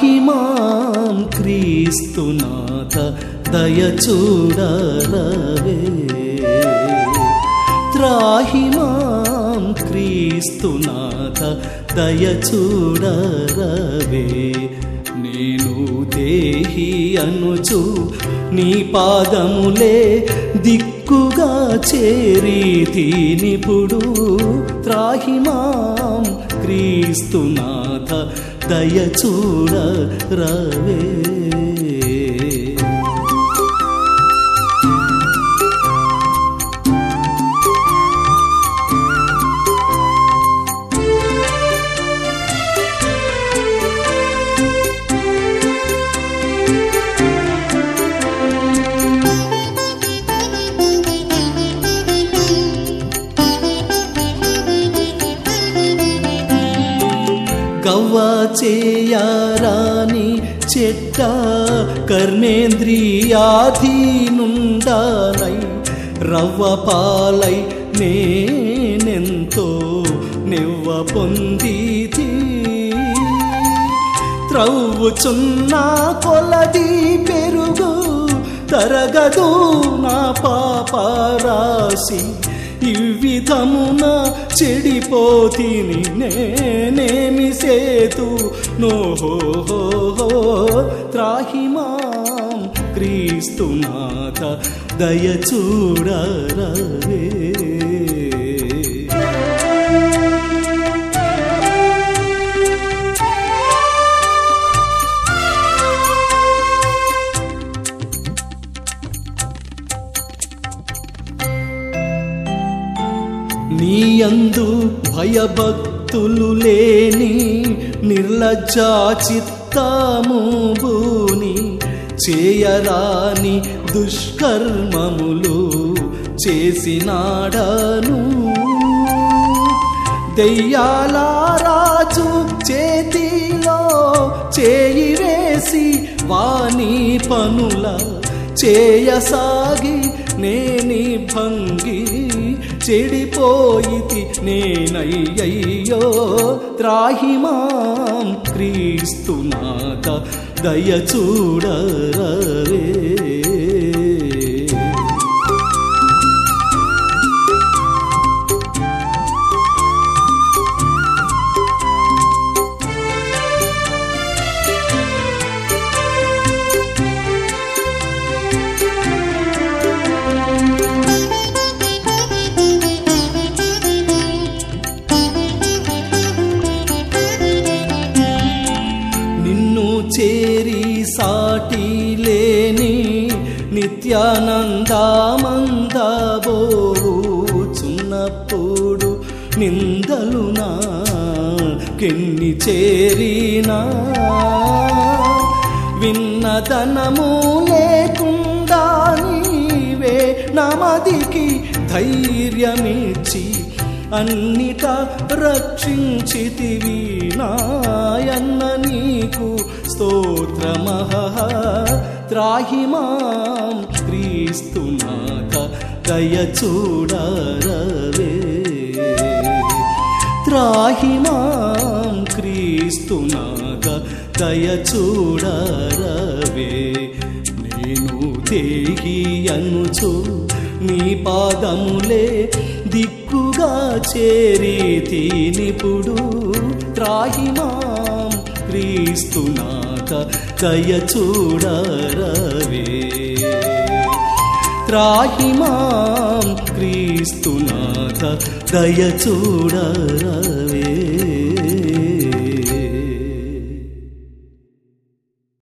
త్రాహి మాం క్రీస్తునాథ దయ చూడరవే త్రాహి మాం క్రీస్తునాథ దయ చూడరవే నేను దేహి అనుచు నీ పాదములే దిక్కుగా చేరీతినిపుడు త్రాహి మాం క్రీస్తునాథ దయ చూడరవే గవ్వ చేయరాని చెట్ట కర్మేంద్రియాధీనుండాలై రవ్వ పాలై నేనెంతో నివ్వ పొందితి త్రవ్వుచున్న కొలది పెరుగు తరగదు నా పాపరాశి ఈ విధమున చెడిపోతిని నేనేమి సేతు నోహో త్రాహి మాం క్రీస్తునాథ దయ చూడరవే నీయందు భయభక్తులు లేని నిర్లజ్జా చిత్తము భూని చేయరాని దుష్కర్మములు చేసినాడను దెయ్యాల రాజు చేతిలో చేయి వేసి వాణి పనుల చేయసాగి నేని భంగి చెడిపోయితి నేనయ్యయ్యో త్రాహి మాం క్రీస్తునాథ దయ చూడరవే నిన్ను చేరి సాటి లేని నిత్యానందమందబోచున్నప్పుడు నిందలు నా కెన్ని చేరినా విన్నదనము లేకుండా నీవే నమదికి ధైర్యమిచ్చి అన్నిట రక్షించితివి నాయన్న నీకు స్తోత్రమహ త్రాహి మాం క్రీస్తునాథ దయ చూడరవే త్రాహి మాం క్రీస్తునాథ దయ చూడరవే నేను దేహి అనుచు నీ పాదములే దిక్కుగా చేరీతినిపుడు త్రాహి మాం క్రీస్తునాథ దయ చూడరవే త్రాహి మాం క్రీస్తునాథ దయ చూడరవే